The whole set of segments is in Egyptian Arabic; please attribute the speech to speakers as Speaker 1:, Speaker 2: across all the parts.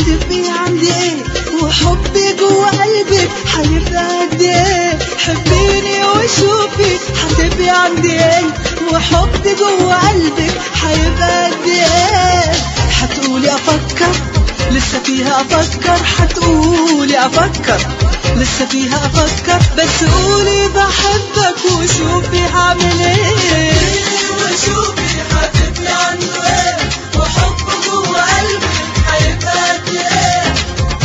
Speaker 1: حتبقي عندي ايه وحبي جوا قلبك حيبقى قد ايه حبيني وشوفي حتبقي عندي ايه وحبي جوا قلبك حيبقى قد ايه حتقولي افكر لسه فيها افكر حتقولي افكر لسه فيها افكر بس قولي بحبك وشوفي هعمل ايه وشوفي حتبقي عنده ايه وحبه جوا قلبي هيبقى قد ايه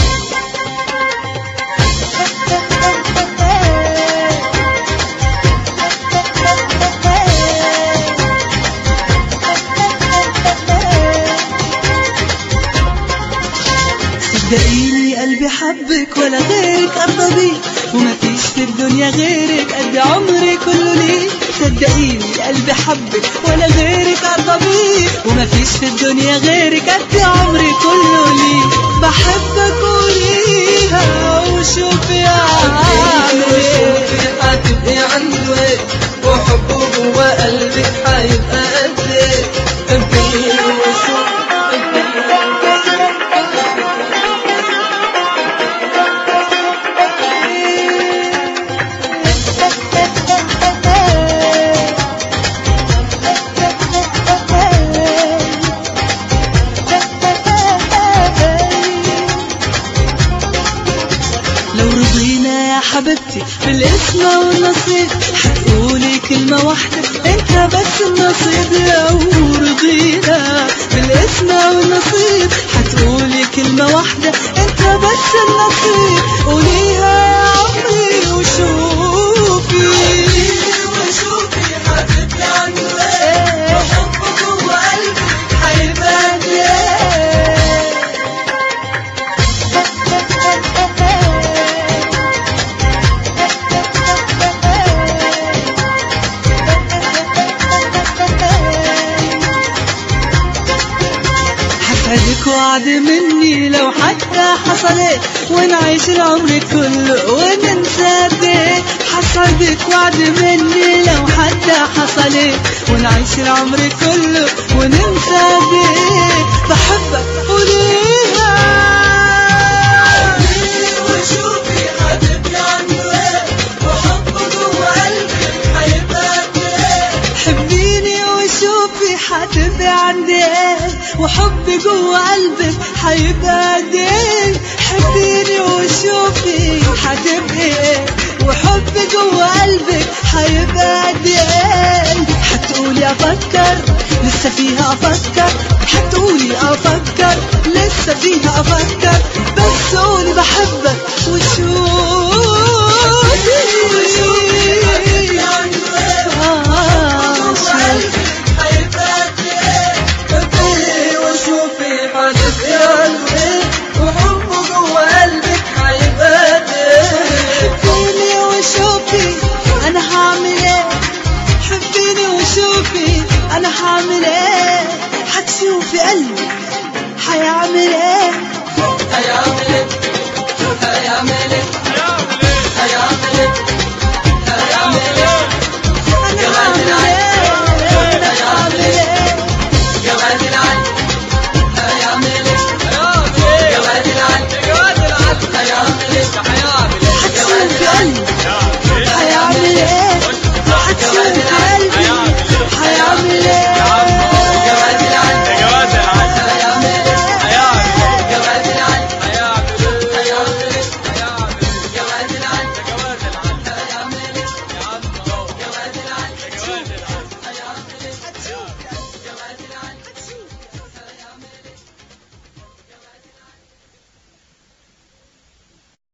Speaker 1: صدقيني قلبي حبك ولا غيرك أرضى بيه وما فيش في الدنيا غيرك قد عمري كله ليه صدقيني قلبي حبك ولا غيرك أرضى بيه وما فيش في الدنيا غيرك قد عمري كله ليه بحبك قوليها وشوفي أعمل إيه
Speaker 2: هتبقي عنده ايه وحبه جوا قلبك هيبقى قد ايه حبيني وشوف
Speaker 1: لو رضينا يا حبيبتي بالاسم والنصيب حتقولي كلمة واحدة انت بس النصيب لو رضينا بالاسم والنصيب حتقولي كلمة واحدة انت بس النصيب قوليها يا عمري وشوفي وشوفي حبيبتي عنده ايه وحبه جوا قلبي هيبقى قد ايه هسعدك وعد مني لو حتى حصلت ونعيش العمر كله وننسى قد ايه هسعدك وعد مني لو حتى حصلت ونعيش العمر كله وننسى قد ايه بحبك قوليها وشوفي هتبقي عنده ايه وحبه جوا قلبك هيبقى قد ايه حبيني وشوفي حتبقي عندي ايه وحبي جوا قلبك هيبقى قد ايه حبيني وشوفي حتبقي ايه وحبي جوا قلبك هيبقى قد ايه حتقولي افكر لسه فيها افكر حتقولي افكر لسه فيها افكر بس قولي بحبك وشوفي آه، شوفي
Speaker 2: حبيني وشوفي هتبقي عنده ايه وحبه جوا قلبك هيبقى قد ايه
Speaker 1: حبيني وشوفي انا هعمل ايه حبيني وشوفي انا هعمل ايه هتشوفي قلبي هيعمل ايه
Speaker 2: هيعمل ايه هيعمل ايه هيعمل ايه هيعمل ايه
Speaker 1: انا هعمل ايه انا هعمل ايه
Speaker 2: جواد العلم هيعمل ايه جواد العلم هيعمل ايه